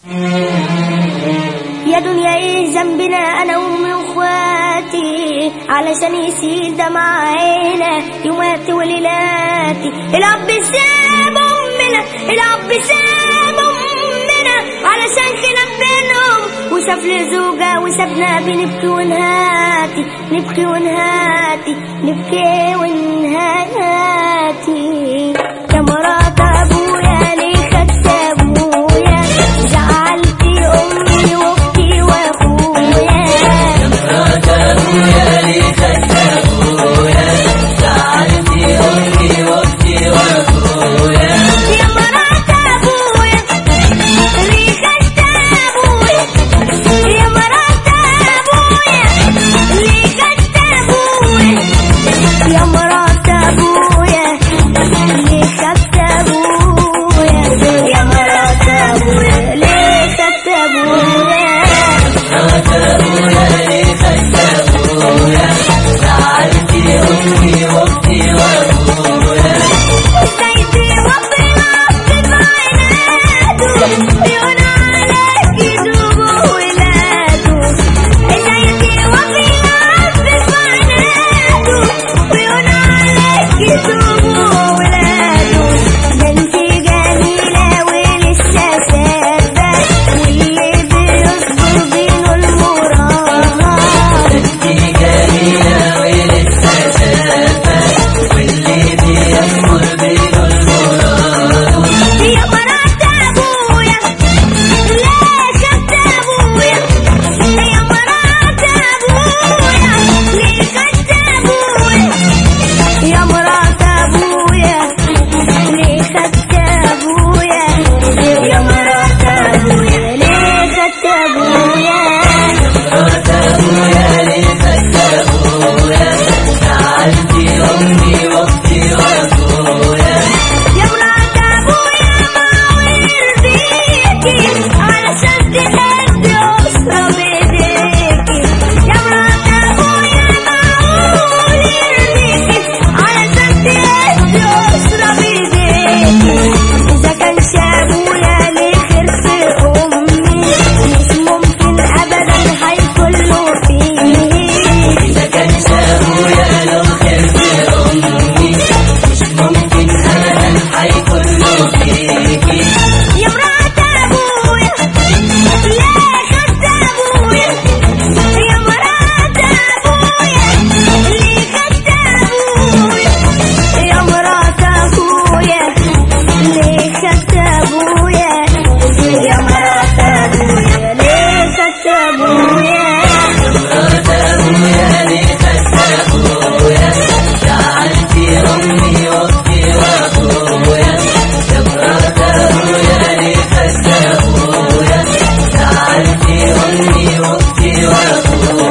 يا دنيا ايه ذنبنا انا وامي واخواتي علشان يسيل دمع عينا يوماتي وليلاتي الاب ساب امنا الاب ساب امنا علشان خلاف بينهم وشاف لي زوجة وسابنا بنبكي ونهاتي نبكي ونهاتي نبكي ونهاتي يا مرات ابويا ليه خدت ابويا زعلتي امي واختي واخويا مرات ابويا لي خدت ابويا زعلتي امي واختي واخويا يا مرات ابويا ليه خدت ابويا يا مرات ابويا ليه خدت ابويا يا مرات ابويا ليه خدت ابويا يا مرات ابويا ليه خدت ابويا مرات ابويا لي خدت ابويا زعلتي امي واختي واخويا سيدي ربنا بعناده عيون عليك يدوبوا ولاده سيدي ربنا بعناده عيون عليك يدوبوا ولاده ده انت جميلة ولسه شابة واللي بيصبر بينه المراد انتي جميلة ولسه شابة واللي بيصبر بينه المراد يا مرات ابويا ليه خدت ابويا يا مرات ابويا ليه خدت ابويا يا مرات ابويا ليه خدت ابويا يا مرات ابويا ليه خدت ابويا مرات ابويا لي خدت ابويا زعلتي امي واختي واخويا يا مرات ابويا ما ورضيكي علشان تهدي اسره بايديكي يا مرات ابويا ما ورضيكي علشان تهدي اسره بايديكي اذا كان ابويا ليه خير في امي مش ممكن ابدا هيكون له فيه إذا كان ابويا لو خير في امي مش ممكن ابدا هيكون له فيكي يا مرات ابويا ليه خدت ابويا يا مرات ابويا ليه خدت ابويا يا مرات ابويا ليه خدت ابويا يا مرات ابويا ليه خدت ابويا مرات ابويا لي خدت ابويا زعلتي امي واختي واخويا يا مرات ابويا لي خدت ابويا زعلتي امي واختي واخويا